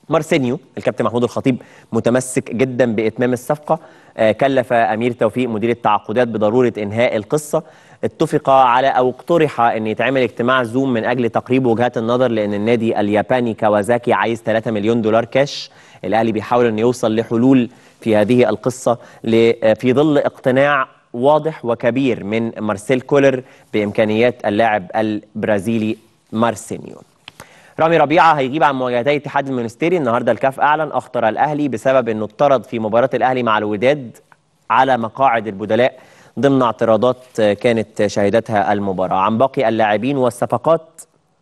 مارسينيو الكابتن محمود الخطيب متمسك جدا باتمام الصفقه آه، كلف امير توفيق مدير التعاقدات بضروره انهاء القصه اتفق على او اقترح ان يتعمل اجتماع زوم من اجل تقريب وجهات النظر لان النادي الياباني كawasaki عايز 3 مليون دولار كاش الاهلي بيحاول انه يوصل لحلول في هذه القصه ل- في ظل اقتناع واضح وكبير من مارسيل كولر بامكانيات اللاعب البرازيلي مارسينيو رامي ربيعه هيغيب عن مواجهتي اتحاد المونستيري النهارده الكاف اعلن اخطر الاهلي بسبب انه اطرد في مباراه الاهلي مع الوداد على مقاعد البدلاء ضمن اعتراضات كانت شهدتها المباراه عن باقي اللاعبين والصفقات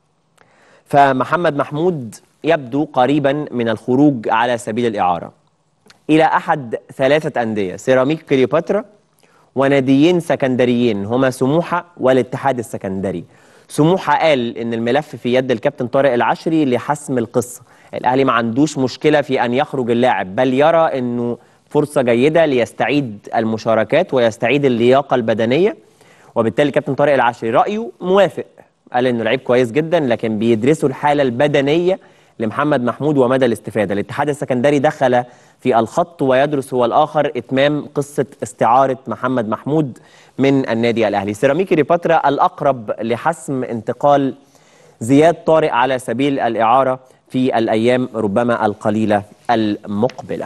فمحمد محمود يبدو قريبا من الخروج على سبيل الاعاره الى احد ثلاثه انديه سيراميك كليوباترا وناديين سكندريين هما سموحه والاتحاد السكندري سموحه قال ان الملف في يد الكابتن طارق العشري لحسم القصه الاهلي ما عندوش مشكله في ان يخرج اللاعب بل يرى انه فرصه جيده ليستعيد المشاركات ويستعيد اللياقه البدنيه وبالتالي الكابتن طارق العشري رايه موافق قال انه لعيب كويس جدا لكن بيدرسوا الحاله البدنيه لمحمد محمود ومدى الاستفاده الاتحاد السكندري دخل في الخط ويدرس هو الاخر اتمام قصه استعاره محمد محمود من النادي الاهلي سيراميكي ريباترا الاقرب لحسم انتقال زياد طارق على سبيل الاعاره في الايام ربما القليله المقبله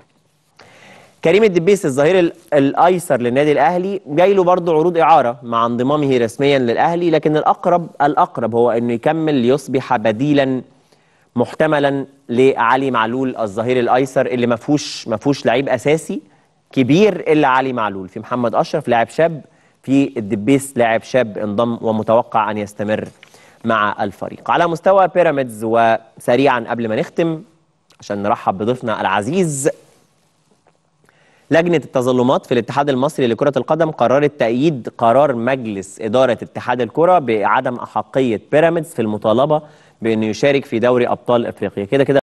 كريم الدبيس الظهير ال- الايسر للنادي الاهلي جاي له برضه عروض اعاره مع انضمامه رسميا للاهلي لكن الاقرب الاقرب هو انه يكمل ليصبح بديلا محتملا لعلي معلول الظهير الايسر اللي ما فيهوش ما فيهوش لعيب اساسي كبير الا علي معلول في محمد اشرف لاعب شاب في الدبيس لاعب شاب انضم ومتوقع ان يستمر مع الفريق على مستوى بيراميدز وسريعا قبل ما نختم عشان نرحب بضيفنا العزيز لجنة التظلمات في الاتحاد المصري لكرة القدم قررت تأييد قرار مجلس إدارة اتحاد الكرة بعدم أحقية بيراميدز في المطالبة بأنه يشارك في دوري أبطال أفريقيا كده كده